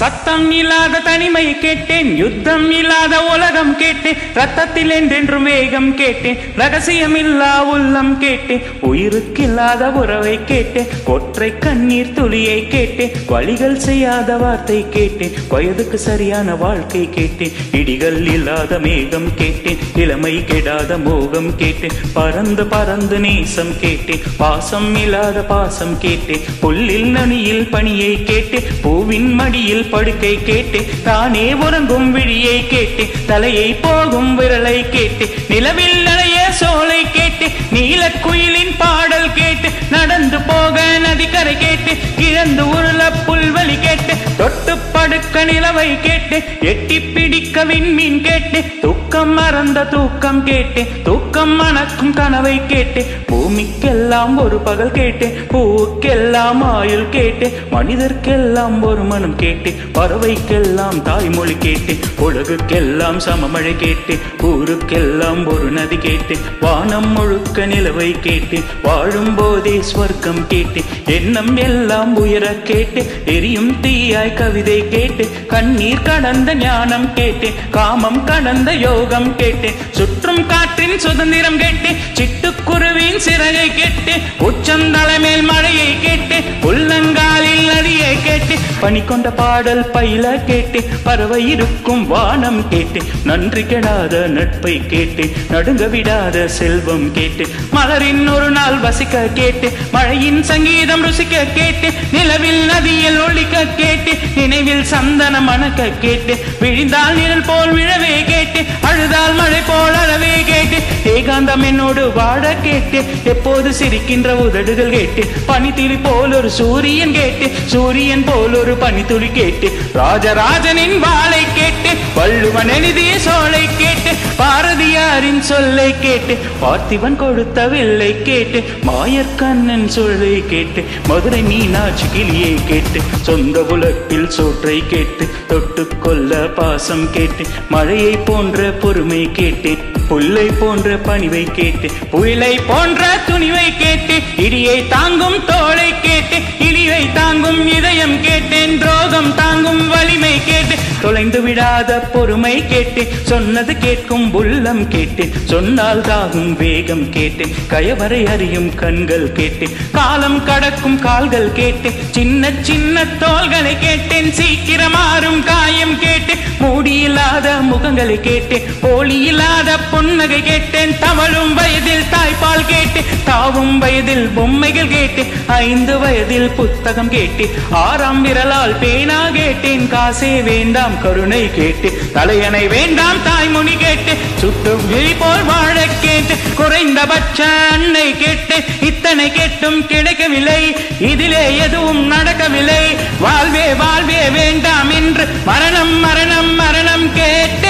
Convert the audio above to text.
சத்தம் இல்லாத தனிமை கேட்டேன் யுத்தம் இல்லாத உலகம் கேட்டேன் ரத்தத்தில் என்றென்றும் வேகம் கேட்டேன் ரகசியம் இல்லா உள்ளம் கேட்டேன் உயிருக்கில்லாத உறவை கேட்டேன் கொற்றை கண்ணீர் துளியை கேட்டேன் வழிகள் செய்யாத வார்த்தை கேட்டேன் வயதுக்கு சரியான வாழ்க்கை கேட்டேன் இடிகள் இல்லாத மேகம் கேட்டேன் இளமை கெடாத மோகம் கேட்டேன் பறந்து பறந்து நேசம் கேட்டேன் பாசம் இல்லாத பாசம் கேட்டேன் புல்லில் நனியில் பணியை கேட்டேன் பூவின் மடியில் படுக்கை கேட்டேன் தானே உறங்கும் விழியை கேட்டேன் தலையை போகும் விரலை கேட்டேன் நிலவில் நனைய சோலை கேட்டேன் நீலக்குயிலின் பாடல் கேட்டு நடந்து போக நதிக்கரை கேட்டு இழந்து உருள புல்வெளி கேட்டு தொட்டு படுக்க நிலவை கேட்டு எட்டி பிடிக்க விண்மீன் கேட்டு தூக்கம் மறந்த தூக்கம் கேட்டு தூக்கம் மணக்கும் கனவை கேட்டு பூமிக்கெல்லாம் ஒரு பகல் கேட்டு பூவுக்கெல்லாம் ஆயுள் கேட்டு மனிதர்க்கெல்லாம் ஒரு மனம் கேட்டு பறவைக்கெல்லாம் தாய்மொழி கேட்டு உலகுக்கெல்லாம் சமமழை கேட்டு ஊருக்கெல்லாம் ஒரு நதி கேட்டு வானம் முழுக்க நிலவை கேட்டு வாழும் போதே ஸ்வர்க்கம் கேட்டு எண்ணம் எல்லாம் உயர கேட்டு எரியும் தீயாய் கவிதை கேட்டு கண்ணீர் கடந்த ஞானம் கேட்டு காமம் கடந்த யோகம் கேட்டு சுற்றும் காற்றின் சுதந்திரம் கேட்டு சிட்டுக்குருவின் சிறகை கேட்டு உச்சந்தலை மேல் மழையை கேட்டு உள்ளங்காலில் நதியை கேட்டு பனி கொண்ட பாடல் பயில கேட்டு பறவை இருக்கும் வானம் கேட்டு நன்றி கெடாத நட்பை கேட்டு நடுங்க விடாத செல்வம் கேட்டு மலரின் ஒரு நாள் வசிக்க கேட்டு மழையின் சங்கீதம் ருசிக்க கேட்டு நிலவில் நதியில் ஒழிக்க கேட்டு நினைவில் சந்தனம் மணக்க கேட்டு விழிந்தால் நிழல் போல் விழவே கேட்டு அழுதால் மழை போல் அழவே கேட்டு ஏகாந்தம் என்னோடு வாட கேட்டு எப்போது சிரிக்கின்ற உதடுகள் கேட்டு பனித்துளி போல் ஒரு சூரியன் கேட்டு சூரியன் போல் ஒரு பனித்துளி கேட்டு ராஜராஜனின் வாளை கேட்டு வள்ளுவன் எழுதிய சோலை கேட்டு பாரதியாரின் சொல்லை கேட்டு பார்த்திபன் கொடுத்த வில்லை கேட்டு மாயற்கண்ணன் சொல்லை கேட்டு மதுரை மீனாட்சி கிளியை கேட்டு சொந்த உலகில் சோற்றை கேட்டு தொட்டு கொள்ள பாசம் கேட்டு மழையை போன்ற பொறுமை கேட்டேன் புல்லை போன்ற பணிவை கேட்டு புயலை போன்ற துணிவை கேட்டு இடியை தாங்கும் தோளை கேட்டு இழிவை தாங்கும் இதயம் கேட்டேன் துரோகம் தாங்கும் வலிமை கேட்டு தொலைந்து விடாத பொறுமை கேட்டு சொன்னது கேட்கும் உள்ளம் கேட்டு சொன்னால் தாகும் வேகம் கேட்டு கயவரை அறியும் கண்கள் கேட்டு காலம் கடக்கும் கால்கள் கேட்டு சின்ன சின்ன தோள்களை கேட்டேன் சீக்கிரம் மாறும் காயம் கேட்டு மூடியில்லாத முகங்களை கேட்டு போலி இல்லாத புன்னகை கேட்டேன் தவழும் வயதில் தாய்ப்பால் கேட்டு தாவும் வயதில் பொம்மைகள் கேட்டு ஐந்து வயதில் புத்தகம் கேட்டு ஆறாம் விரலால் பேனா கேட்டேன் காசே வேண்டாம் கருணை கேட்டு தலையணை வேண்டாம் தாய்மொழி கேட்டு சுட்டும் விழி போல் வாழ கேட்டு குறைந்தபட்ச அன்னை கேட்டு இத்தனை கேட்டும் கிடைக்கவில்லை இதிலே எதுவும் நடக்கவில்லை வாழ்வே வாழ்வே வேண்டாம் என்று மரணம் மரணம் மரணம் கேட்டு